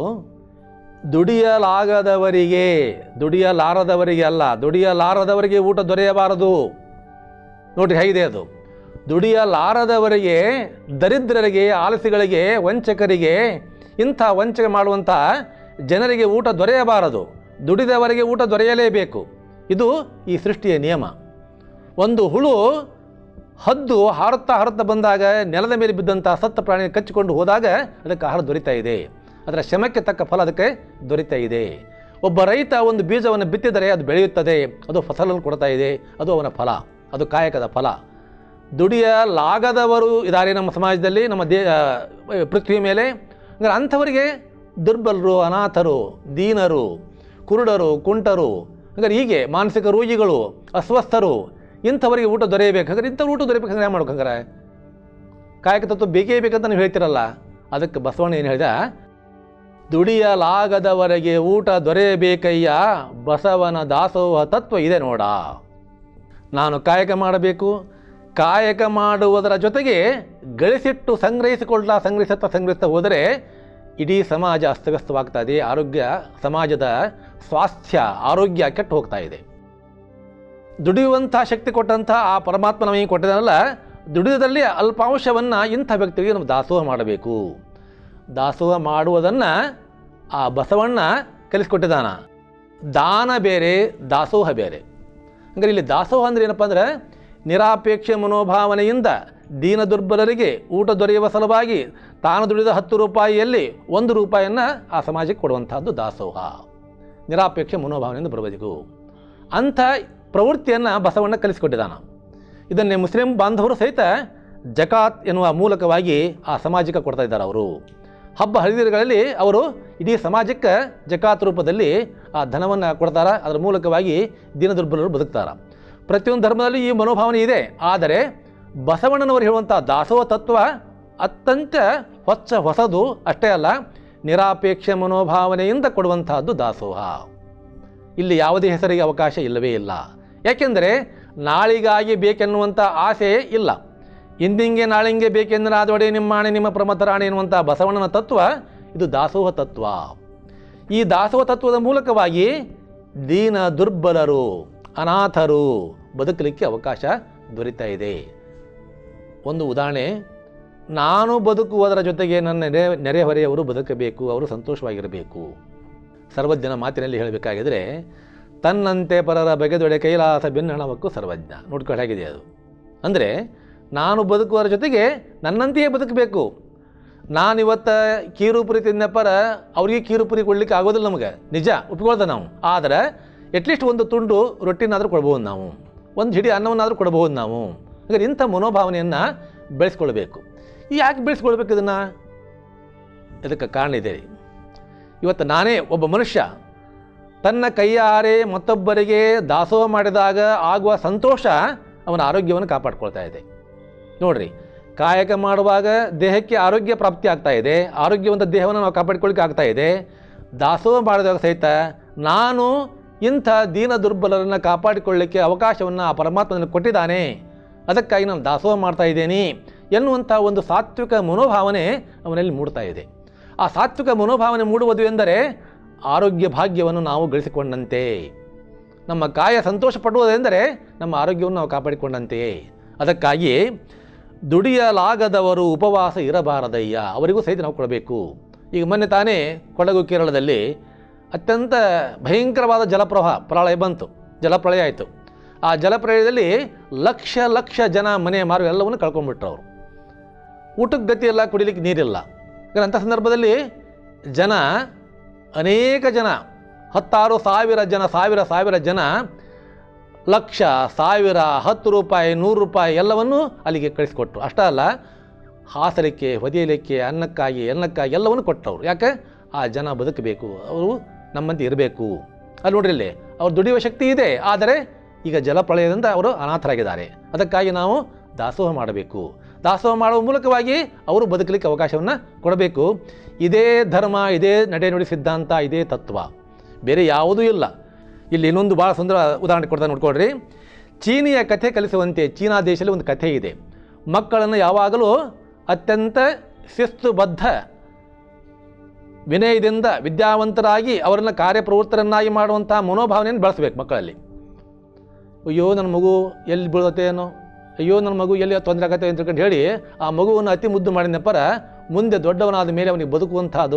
ದುಡಿಯಲಾಗದವರಿಗೆ ದುಡಿಯಲಾರದವರಿಗೆ ಅಲ್ಲ ದುಡಿಯಲಾರದವರಿಗೆ ಊಟ ದೊರೆಯಬಾರದು ನೋಡ್ರಿ ಹೇಗಿದೆ ಅದು ದುಡಿಯಲಾರದವರಿಗೆ ದರಿದ್ರರಿಗೆ ಆಲಸಿಗಳಿಗೆ ವಂಚಕರಿಗೆ ಇಂಥ ವಂಚನೆ ಮಾಡುವಂಥ ಜನರಿಗೆ ಊಟ ದೊರೆಯಬಾರದು ದುಡಿದವರಿಗೆ ಊಟ ದೊರೆಯಲೇಬೇಕು ಇದು ಈ ಸೃಷ್ಟಿಯ ನಿಯಮ ಒಂದು ಹುಳು ಹದ್ದು ಹಾರುತ್ತಾ ಹಾರುತ್ತಾ ಬಂದಾಗ ನೆಲದ ಮೇಲೆ ಬಿದ್ದಂಥ ಸತ್ತ ಪ್ರಾಣಿ ಕಚ್ಚಿಕೊಂಡು ಹೋದಾಗ ಅದಕ್ಕೆ ಆಹಾರ ದೊರೀತಾ ಇದೆ ಅದರ ಶ್ರಮಕ್ಕೆ ತಕ್ಕ ಫಲ ಅದಕ್ಕೆ ದೊರೀತಾ ಇದೆ ಒಬ್ಬ ರೈತ ಒಂದು ಬೀಜವನ್ನು ಬಿತ್ತಿದರೆ ಅದು ಬೆಳೆಯುತ್ತದೆ ಅದು ಫಸಲನ್ನು ಕೊಡ್ತಾ ಇದೆ ಅದು ಅವನ ಫಲ ಅದು ಕಾಯಕದ ಫಲ ದುಡಿಯಲಾಗದವರು ಇದ್ದಾರೆ ನಮ್ಮ ಸಮಾಜದಲ್ಲಿ ನಮ್ಮ ದೇ ಆ, ಪೃಥ್ವಿ ಮೇಲೆ ಅಂದರೆ ಅಂಥವರಿಗೆ ದುರ್ಬಲರು ಅನಾಥರು ದೀನರು ಕುರುಡರು ಕುಂಟರು ಹಾಗಾದ್ರೆ ಹೀಗೆ ಮಾನಸಿಕ ರೋಗಿಗಳು ಅಸ್ವಸ್ಥರು ಇಂಥವರಿಗೆ ಊಟ ದೊರೆಯಬೇಕು ಹಾಗಾದ್ರೆ ಇಂಥವ್ರು ಊಟ ದೊರೆಯಬೇಕು ಹಂಗಾರೆ ಮಾಡ್ಬೇಕು ಹಂಗಾರೆ ಕಾಯಕ ತತ್ವ ಬೇಕೇ ಬೇಕಂತ ನೀವು ಹೇಳ್ತಿರಲ್ಲ ಅದಕ್ಕೆ ಬಸವಣ್ಣ ಏನು ಹೇಳಿದ ದುಡಿಯಲಾಗದವರೆಗೆ ಊಟ ದೊರೆಯಬೇಕಯ್ಯ ಬಸವನ ದಾಸೋಹ ತತ್ವ ಇದೆ ನೋಡ ನಾನು ಕಾಯಕ ಮಾಡಬೇಕು ಕಾಯಕ ಮಾಡುವುದರ ಜೊತೆಗೆ ಗಳಿಸಿಟ್ಟು ಸಂಗ್ರಹಿಸಿಕೊಳ್ಳ ಸಂಗ್ರಹಿಸುತ್ತಾ ಸಂಗ್ರಹಿಸ್ತಾ ಹೋದರೆ ಇಡೀ ಸಮಾಜ ಅಸ್ತವ್ಯಸ್ತವಾಗ್ತಾ ಇದೆ ಆರೋಗ್ಯ ಸಮಾಜದ ಸ್ವಾಸ್ಥ್ಯ ಆರೋಗ್ಯ ಕೆಟ್ಟು ಹೋಗ್ತಾ ಇದೆ ದುಡಿಯುವಂಥ ಶಕ್ತಿ ಕೊಟ್ಟಂಥ ಆ ಪರಮಾತ್ಮ ನಮಗೆ ಕೊಟ್ಟಿದ್ದಾನಲ್ಲ ದುಡಿಯೋದ್ರಲ್ಲಿ ಅಲ್ಪಾಂಶವನ್ನು ಇಂಥ ವ್ಯಕ್ತಿಗೆ ನಾವು ದಾಸೋಹ ಮಾಡಬೇಕು ದಾಸೋಹ ಮಾಡುವುದನ್ನು ಆ ಬಸವಣ್ಣ ಕಲಿಸ್ಕೊಟ್ಟಿದ್ದಾನ ದಾನ ಬೇರೆ ದಾಸೋಹ ಬೇರೆ ಹಂಗಾರೆ ಇಲ್ಲಿ ದಾಸೋಹ ಅಂದ್ರೆ ಏನಪ್ಪ ಅಂದ್ರೆ ನಿರಾಪೇಕ್ಷೆ ಮನೋಭಾವನೆಯಿಂದ ದೀನ ದುರ್ಬಲರಿಗೆ ಊಟ ದೊರೆಯುವ ಸಲುವಾಗಿ ತಾನು ದುಡಿದ ಹತ್ತು ರೂಪಾಯಿಯಲ್ಲಿ ಒಂದು ರೂಪಾಯಿಯನ್ನು ಆ ಸಮಾಜಕ್ಕೆ ಕೊಡುವಂತಹದ್ದು ದಾಸೋಹ ನಿರಾಪೇಕ್ಷೆ ಮನೋಭಾವನೆಯಿಂದ ಬರಬೇಕು ಅಂಥ ಪ್ರವೃತ್ತಿಯನ್ನು ಬಸವಣ್ಣ ಕಲಿಸಿಕೊಟ್ಟಿದ್ದಾನ ಇದನ್ನೇ ಮುಸ್ಲಿಂ ಬಾಂಧವರು ಸಹಿತ ಜಕಾತ್ ಎನ್ನುವ ಮೂಲಕವಾಗಿ ಆ ಸಮಾಜಕ್ಕೆ ಕೊಡ್ತಾ ಇದ್ದಾರೆ ಅವರು ಹಬ್ಬ ಹರಿದಿನಗಳಲ್ಲಿ ಅವರು ಇಡೀ ಸಮಾಜಕ್ಕೆ ಜಕಾತ್ ರೂಪದಲ್ಲಿ ಆ ಧನವನ್ನು ಕೊಡ್ತಾರೆ ಅದರ ಮೂಲಕವಾಗಿ ದೀನ ದುರ್ಬಲರು ಬದುಕ್ತಾರೆ ಪ್ರತಿಯೊಂದು ಧರ್ಮದಲ್ಲಿ ಈ ಮನೋಭಾವನೆ ಇದೆ ಆದರೆ ಬಸವಣ್ಣನವರು ಹೇಳುವಂಥ ದಾಸೋಹ ತತ್ವ ಅತ್ಯಂತ ಹೊಚ್ಚ ಹೊಸದು ಅಷ್ಟೇ ಅಲ್ಲ ನಿರಾಪೇಕ್ಷೆ ಮನೋಭಾವನೆಯಿಂದ ಕೊಡುವಂತಹದ್ದು ದಾಸೋಹ ಇಲ್ಲಿ ಯಾವುದೇ ಹೆಸರಿಗೆ ಅವಕಾಶ ಇಲ್ಲವೇ ಇಲ್ಲ ಯಾಕೆಂದರೆ ನಾಳಿಗಾಗಿ ಬೇಕೆನ್ನುವಂಥ ಆಸೆಯೇ ಇಲ್ಲ ಇಂದಿಂಗೆ ನಾಳಿಂಗೆ ಬೇಕೆಂದರಾದೊಡೆ ನಿಮ್ಮಾಣೆ ನಿಮ್ಮ ಪ್ರಮತರಾಣೆ ಎನ್ನುವಂಥ ಬಸವಣ್ಣನ ತತ್ವ ಇದು ದಾಸೋಹ ತತ್ವ ಈ ದಾಸೋಹ ತತ್ವದ ಮೂಲಕವಾಗಿ ದೀನ ದುರ್ಬಲರು ಅನಾಥರು ಬದುಕಲಿಕ್ಕೆ ಅವಕಾಶ ದೊರೀತಾ ಇದೆ ಒಂದು ಉದಾಹರಣೆ ನಾನು ಬದುಕುವುದರ ಜೊತೆಗೆ ನನ್ನ ನೆರೆ ನೆರೆಹೊರೆಯವರು ಬದುಕಬೇಕು ಅವರು ಸಂತೋಷವಾಗಿರಬೇಕು ಸರ್ವಜ್ಞನ ಮಾತಿನಲ್ಲಿ ಹೇಳಬೇಕಾಗಿದ್ರೆ ತನ್ನಂತೆ ಪರರ ಬಗೆದೊಡೆ ಕೈಲಾಸ ಬೆನ್ನಣವಕ್ಕೂ ಸರ್ವಜ್ಞ ನೋಡ್ಕೊಂಡು ಹೇಗಿದೆ ಅದು ಅಂದರೆ ನಾನು ಬದುಕುವುದರ ಜೊತೆಗೆ ನನ್ನಂತೆಯೇ ಬದುಕಬೇಕು ನಾನಿವತ್ತು ಕೀರುಪುರಿ ತಿನ್ನಪ್ಪರ ಅವ್ರಿಗೆ ಕೀರುಪುರಿ ಕೊಡ್ಲಿಕ್ಕೆ ಆಗೋದಿಲ್ಲ ನಮಗೆ ನಿಜ ಒಪ್ಕೊಳ್ದೆ ನಾವು ಆದರೆ ಅಟ್ಲೀಸ್ಟ್ ಒಂದು ತುಂಡು ರೊಟ್ಟಿನಾದರೂ ಕೊಡ್ಬೋದು ನಾವು ಒಂದು ಹಿಡಿ ಅನ್ನವನ್ನಾದರೂ ಕೊಡ್ಬೋದು ನಾವು ಹಾಗಾದ್ರೆ ಇಂಥ ಮನೋಭಾವನೆಯನ್ನು ಬೆಳೆಸ್ಕೊಳ್ಬೇಕು ಯಾಕೆ ಬೆಳೆಸ್ಕೊಳ್ಬೇಕು ಇದನ್ನು ಇದಕ್ಕೆ ಕಾರಣ ಇದೆ ಇವತ್ತು ನಾನೇ ಒಬ್ಬ ಮನುಷ್ಯ ತನ್ನ ಕೈಯಾರೆ ಮತ್ತೊಬ್ಬರಿಗೆ ದಾಸೋಹ ಮಾಡಿದಾಗ ಆಗುವ ಸಂತೋಷ ಅವನ ಆರೋಗ್ಯವನ್ನು ಕಾಪಾಡ್ಕೊಳ್ತಾ ಇದೆ ನೋಡ್ರಿ ಕಾಯಕ ಮಾಡುವಾಗ ದೇಹಕ್ಕೆ ಆರೋಗ್ಯ ಪ್ರಾಪ್ತಿ ಆಗ್ತಾ ಇದೆ ಆರೋಗ್ಯವಂತ ದೇಹವನ್ನು ನಾವು ಕಾಪಾಡಿಕೊಳ್ಳಿಕ್ಕೆ ಆಗ್ತಾ ಇದೆ ದಾಸೋಹ ಮಾಡಿದಾಗ ಸಹಿತ ನಾನು ಇಂಥ ದೀನ ದುರ್ಬಲರನ್ನು ಕಾಪಾಡಿಕೊಳ್ಳಿಕ್ಕೆ ಅವಕಾಶವನ್ನು ಆ ಪರಮಾತ್ಮ ನನಗೆ ಕೊಟ್ಟಿದ್ದಾನೆ ಅದಕ್ಕಾಗಿ ನಾನು ದಾಸೋಹ ಮಾಡ್ತಾ ಇದ್ದೇನೆ ಎನ್ನುವಂಥ ಒಂದು ಸಾತ್ವಿಕ ಮನೋಭಾವನೆ ಅವನಲ್ಲಿ ಮೂಡ್ತಾ ಇದೆ ಆ ಸಾತ್ವಿಕ ಮನೋಭಾವನೆ ಮೂಡುವುದು ಎಂದರೆ ಆರೋಗ್ಯ ಭಾಗ್ಯವನ್ನು ನಾವು ಗಳಿಸಿಕೊಂಡಂತೆ ನಮ್ಮ ಕಾಯ ಸಂತೋಷ ಪಡುವುದೆಂದರೆ ನಮ್ಮ ಆರೋಗ್ಯವನ್ನು ನಾವು ಕಾಪಾಡಿಕೊಂಡಂತೆಯೇ ಅದಕ್ಕಾಗಿ ದುಡಿಯಲಾಗದವರು ಉಪವಾಸ ಇರಬಾರದಯ್ಯ ಅವರಿಗೂ ಸಹಿತ ನಾವು ಕೊಡಬೇಕು ಈಗ ಮೊನ್ನೆ ತಾನೇ ಕೊಡಗು ಕೇರಳದಲ್ಲಿ ಅತ್ಯಂತ ಭಯಂಕರವಾದ ಜಲಪ್ರವಾಹ ಪ್ರಳಯ ಬಂತು ಜಲಪ್ರಳಯ ಆಯಿತು ಆ ಜಲಪ್ರಳಯದಲ್ಲಿ ಲಕ್ಷ ಲಕ್ಷ ಜನ ಮನೆ ಮಾರು ಎಲ್ಲವನ್ನು ಕಳ್ಕೊಂಡ್ಬಿಟ್ರು ಅವರು ಊಟಕ್ಕೆ ಗತಿ ಇಲ್ಲ ಕುಡಿಲಿಕ್ಕೆ ನೀರಿಲ್ಲ ಯಾಕಂದ್ರೆ ಅಂಥ ಸಂದರ್ಭದಲ್ಲಿ ಜನ ಅನೇಕ ಜನ ಹತ್ತಾರು ಸಾವಿರ ಜನ ಸಾವಿರ ಸಾವಿರ ಜನ ಲಕ್ಷ ಸಾವಿರ ಹತ್ತು ರೂಪಾಯಿ ನೂರು ರೂಪಾಯಿ ಎಲ್ಲವನ್ನು ಅಲ್ಲಿಗೆ ಕಳಿಸ್ಕೊಟ್ರು ಅಷ್ಟೇ ಅಲ್ಲ ಹಾಸಲಿಕ್ಕೆ ಹೊದಿಯಲಿಕ್ಕೆ ಅನ್ನಕ್ಕಾಗಿ ಅನ್ನಕ್ಕಾಗಿ ಎಲ್ಲವನ್ನು ಕೊಟ್ಟವರು ಯಾಕೆ ಆ ಜನ ಬದುಕಬೇಕು ಅವರು ನಮ್ಮಂತೆ ಇರಬೇಕು ಅಲ್ಲಿ ನೋಡ್ರಿ ಇಲ್ಲಿ ಅವ್ರು ದುಡಿಯುವ ಶಕ್ತಿ ಇದೆ ಆದರೆ ಈಗ ಜಲಪ್ರಳಯದಿಂದ ಅವರು ಅನಾಥರಾಗಿದ್ದಾರೆ ಅದಕ್ಕಾಗಿ ನಾವು ದಾಸೋಹ ಮಾಡಬೇಕು ದಾಸೋಹ ಮಾಡುವ ಮೂಲಕವಾಗಿ ಅವರು ಬದುಕಲಿಕ್ಕೆ ಅವಕಾಶವನ್ನು ಕೊಡಬೇಕು ಇದೇ ಧರ್ಮ ಇದೇ ನಡೆನುಡಿ ಸಿದ್ಧಾಂತ ಇದೇ ತತ್ವ ಬೇರೆ ಯಾವುದೂ ಇಲ್ಲ ಇಲ್ಲಿ ಇನ್ನೊಂದು ಭಾಳ ಸುಂದರ ಉದಾಹರಣೆ ಕೊಡ್ತಾ ನೋಡ್ಕೊಳ್ರಿ ಚೀನಿಯ ಕಥೆ ಕಲಿಸುವಂತೆ ಚೀನಾ ದೇಶದಲ್ಲಿ ಒಂದು ಕಥೆ ಇದೆ ಮಕ್ಕಳನ್ನು ಯಾವಾಗಲೂ ಅತ್ಯಂತ ಶಿಸ್ತುಬದ್ಧ ವಿನಯದಿಂದ ವಿದ್ಯಾವಂತರಾಗಿ ಅವರನ್ನು ಕಾರ್ಯಪ್ರವೃತ್ತರನ್ನಾಗಿ ಮಾಡುವಂಥ ಮನೋಭಾವನೆಯನ್ನು ಬೆಳೆಸಬೇಕು ಮಕ್ಕಳಲ್ಲಿ ಅಯ್ಯೋ ನನ್ನ ಮಗು ಎಲ್ಲಿ ಬೀಳತ್ತೇನೋ ಅಯ್ಯೋ ನನ್ನ ಮಗು ಎಲ್ಲಿ ತೊಂದರೆ ಆಗತ್ತೆ ಅಂತ ತಿಳ್ಕೊಂಡು ಹೇಳಿ ಆ ಮಗುವನ್ನು ಅತಿ ಮುದ್ದು ಮಾಡಿದಪ್ಪರ ಮುಂದೆ ದೊಡ್ಡವನಾದ ಮೇಲೆ ಅವನಿಗೆ ಬದುಕುವಂಥದ್ದು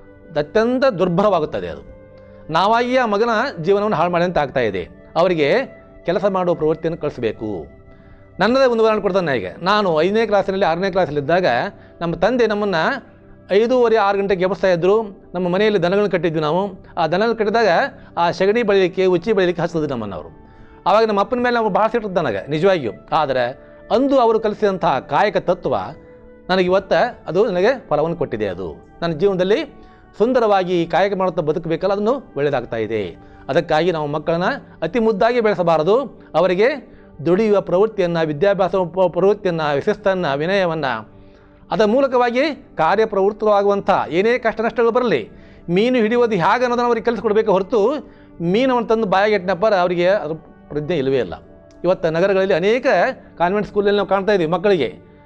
ಅತ್ಯಂತ ದುರ್ಭರವಾಗುತ್ತದೆ ಅದು ನಾವಾಗಿ ಆ ಮಗನ ಜೀವನವನ್ನು ಹಾಳು ಮಾಡಿದಂತೆ ಆಗ್ತಾ ಇದೆ ಅವರಿಗೆ ಕೆಲಸ ಮಾಡುವ ಪ್ರವೃತ್ತಿಯನ್ನು ಕಳಿಸಬೇಕು ನನ್ನದೇ ಒಂದು ಉದಾಹರಣೆ ಕೊಡ್ತಾನೆ ಈಗ ನಾನು ಐದನೇ ಕ್ಲಾಸಿನಲ್ಲಿ ಆರನೇ ಕ್ಲಾಸಲ್ಲಿದ್ದಾಗ ನಮ್ಮ ತಂದೆ ನಮ್ಮನ್ನು ಐದೂವರೆ ಆರು ಗಂಟೆಗೆ ಎಬ್ಬಿಸ್ತಾ ಇದ್ದರು ನಮ್ಮ ಮನೆಯಲ್ಲಿ ದನಗಳನ್ನು ಕಟ್ಟಿದ್ವಿ ನಾವು ಆ ದನಗಳು ಕಟ್ಟಿದಾಗ ಆ ಸಗಣಿ ಬೆಳೀಲಿಕ್ಕೆ ಉಚ್ಚಿ ಬೆಳೀಲಿಕ್ಕೆ ಹಚ್ಚಿದ್ರು ನಮ್ಮನ್ನು ಅವರು ಆವಾಗ ನಮ್ಮ ಅಪ್ಪನ ಮೇಲೆ ನಾವು ಭಾಳ ಸಿಟ್ಟಿದ್ದು ನನಗೆ ನಿಜವಾಗಿಯೂ ಆದರೆ ಅಂದು ಅವರು ಕಲಿಸಿದಂಥ ಕಾಯಕ ತತ್ವ ನನಗೆ ಇವತ್ತು ಅದು ನನಗೆ ಫಲವನ್ನು ಕೊಟ್ಟಿದೆ ಅದು ನನ್ನ ಜೀವನದಲ್ಲಿ ಸುಂದರವಾಗಿ ಕಾಯಕ ಮಾಡುತ್ತಾ ಬದುಕಬೇಕಲ್ಲ ಅದನ್ನು ಒಳ್ಳೆಯದಾಗ್ತಾ ಇದೆ ಅದಕ್ಕಾಗಿ ನಾವು ಮಕ್ಕಳನ್ನ ಅತಿ ಮುದ್ದಾಗಿ ಬೆಳೆಸಬಾರದು ಅವರಿಗೆ ದುಡಿಯುವ ಪ್ರವೃತ್ತಿಯನ್ನು ವಿದ್ಯಾಭ್ಯಾಸ ಪ- ಪ್ರವೃತ್ತಿಯನ್ನು ಶಿಸ್ತನ್ನು ವಿನಯವನ್ನು ಅದರ ಮೂಲಕವಾಗಿ ಕಾರ್ಯಪ್ರವೃತ್ತವಾಗುವಂಥ ಏನೇ ಕಷ್ಟ ನಷ್ಟಗಳು ಬರಲಿ ಮೀನು ಹಿಡಿಯೋದು ಹೇಗೆ ಅನ್ನೋದನ್ನು ಅವ್ರಿಗೆ ಕಲಿಸ್ಕೊಡ್ಬೇಕು ಹೊರತು ಮೀನವನ್ನು ತಂದು ಬಾಯಾಗಿ ಇಟ್ಟನಪ್ಪರ ಅವರಿಗೆ ಅದ್ರ ಪ್ರಜ್ಞೆ ಇಲ್ಲವೇ ಇಲ್ಲ ಇವತ್ತು ನಗರಗಳಲ್ಲಿ ಅನೇಕ ಕಾನ್ವೆಂಟ್ ಸ್ಕೂಲಲ್ಲಿ ನಾವು ಕಾಣ್ತಾ ಇದ್ದೀವಿ ಮಕ್ಕಳಿಗೆ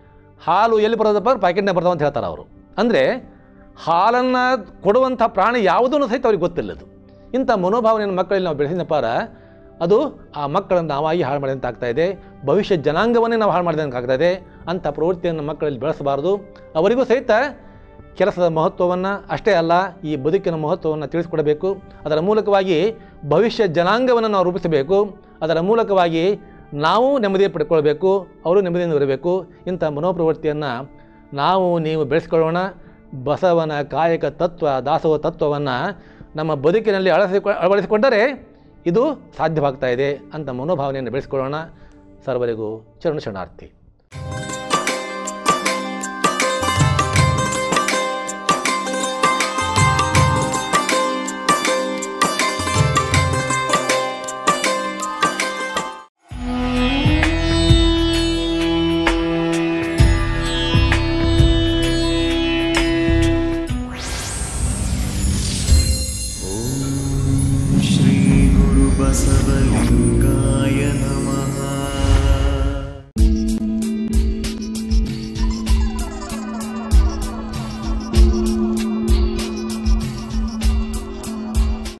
ಹಾಲು ಎಲ್ಲಿ ಬರೋದಪ್ಪ ಪ್ಯಾಕೆಟ್ನಾಗ ಬರ್ತಾವ ಅಂತ ಹೇಳ್ತಾರೆ ಅವರು ಅಂದರೆ ಹಾಲನ್ನು ಕೊಡುವಂಥ ಪ್ರಾಣಿ ಯಾವುದನ್ನು ಸಹಿತ ಅವ್ರಿಗೆ ಗೊತ್ತಿಲ್ಲದು ಇಂಥ ಮನೋಭಾವನೆಯನ್ನು ಮಕ್ಕಳಲ್ಲಿ ನಾವು ಬೆಳೆಸಿದಪ್ಪಾರ ಅದು ಆ ಮಕ್ಕಳನ್ನು ನಾವಾಗಿ ಹಾಳು ಮಾಡಿದಂತೆ ಆಗ್ತಾ ಇದೆ ಭವಿಷ್ಯ ಜನಾಂಗವನ್ನೇ ನಾವು ಹಾಳು ಮಾಡಿದಂತೆ ಆಗ್ತಾ ಇದೆ ಅಂಥ ಪ್ರವೃತ್ತಿಯನ್ನು ಮಕ್ಕಳಲ್ಲಿ ಬೆಳೆಸಬಾರದು ಅವರಿಗೂ ಸಹಿತ ಕೆಲಸದ ಮಹತ್ವವನ್ನು ಅಷ್ಟೇ ಅಲ್ಲ ಈ ಬದುಕಿನ ಮಹತ್ವವನ್ನು ತಿಳಿಸ್ಕೊಡಬೇಕು ಅದರ ಮೂಲಕವಾಗಿ ಭವಿಷ್ಯ ಜನಾಂಗವನ್ನು ನಾವು ರೂಪಿಸಬೇಕು ಅದರ ಮೂಲಕವಾಗಿ ನಾವು ನೆಮ್ಮದಿ ಪಡ್ಕೊಳ್ಬೇಕು ಅವರು ನೆಮ್ಮದಿಯಿಂದ ಇರಬೇಕು ಇಂಥ ಮನೋಪ್ರವೃತ್ತಿಯನ್ನು ನಾವು ನೀವು ಬೆಳೆಸ್ಕೊಳ್ಳೋಣ ಬಸವನ ಕಾಯಕ ತತ್ವ ದಾಸೋಹ ತತ್ವವನ್ನು ನಮ್ಮ ಬದುಕಿನಲ್ಲಿ ಅಳಸಿಕೊ ಅಳವಡಿಸಿಕೊಂಡರೆ ಇದು ಸಾಧ್ಯವಾಗ್ತಾ ಇದೆ ಅಂತ ಮನೋಭಾವನೆಯನ್ನು ಬೆಳೆಸ್ಕೊಳ್ಳೋಣ ಸರ್ವರಿಗೂ ಚರಣ ಶರಣಾರ್ಥಿ श्रीगुरुबसवलिङ्ग